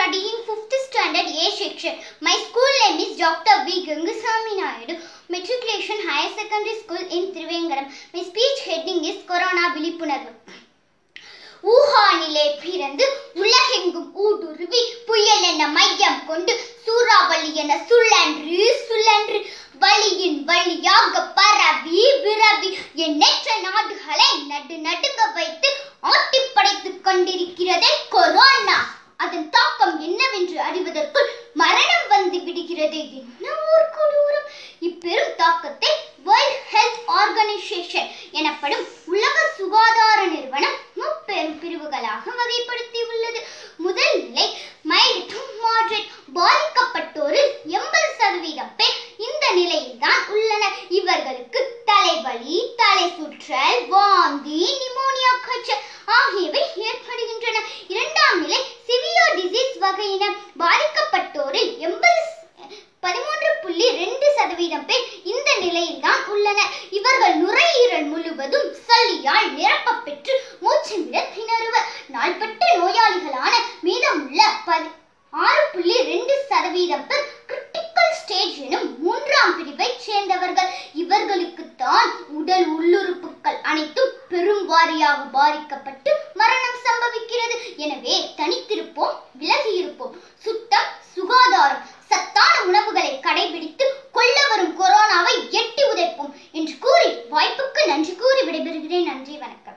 studying 5th standard A section. My school name is Dr. V. Gangusamy Naidu, Matriculation Higher Secondary School in Trivengaram. My speech heading is Corona விழிப்புணர்வு ஊகானிலே பிறந்து உலகெங்கும் ஊடுருவி புயல் என மையம் கொண்டு சூறாவளி என சுழன்று சுழன்று வழியின் வழியாக பரவி விரவி எண்ணற்ற நாடுகளை நடு நடுங்க வைத்து ஆட்டி படைத்துக் கொண்டிருக்கிறதே கொரோனா அதன் தாக்கம் என்னவென்று அறிவதற்குள் மரணம் வந்து விடுகிறது என்ன ஒரு கொடூரம் இப்பெரும் தாக்கத்தை வேர்ல்ட் ஹெல்த் ஆர்கனைசேஷன் எனப்படும் உலக சுகாதார நிறுவனம் முப்பெரும் பிரிவுகளாக வகைப்படுத்தியுள்ளது முதல் நிலை மைல்டு டு மாட்ரேட் பாதிக்கப்பட்டோரில் எண்பது சதவீதம் பேர் இந்த நிலையில் தான் உள்ளனர் இவர்களுக்கு தலைவலி தலை சுற்றல் வாந்தி நிமோனியா காய்ச்சல் ஆகியவை ஏற்படுகின்றன இரண்டாம் நிலை சிவியர் டிசீஸ் வகையினர் பாதிக்கப்பட்டோரில் எண்பது பதிமூன்று புள்ளி ரெண்டு சதவீதம் பேர் இந்த நிலையில் தான் உள்ளனர் இவர்கள் நுரையீரல் முழுவதும் சளியால் நிரப்பப் பெற்று மூச்சு விட திணறுவர் நாள்பட்ட நோயாளிகளான மீதமுள்ள பதி ஆறு புள்ளி ரெண்டு சதவீதம் பேர் கிரிட்டிக்கல் ஸ்டேஜ் எனும் மூன்றாம் பிரிவைச் சேர்ந்தவர்கள் இவர்களுக்கு தான் உடல் உள்ளுறுப்புகள் அனைத்தும் பெரும் வாரியாக பாதிக்கப்பட்டு மரணம் சம்பவிக்கிறது எனவே தனித்திருப்போம் விலகி இருப்போம் சுத்தம் சுகாதாரம் சத்தான உணவுகளை கடைபிடித்து கொள்ள வரும் கொரோனாவை எட்டி உதைப்போம் என்று கூறி வாய்ப்புக்கு நன்றி கூறி விடைபெறுகிறேன் நன்றி வணக்கம்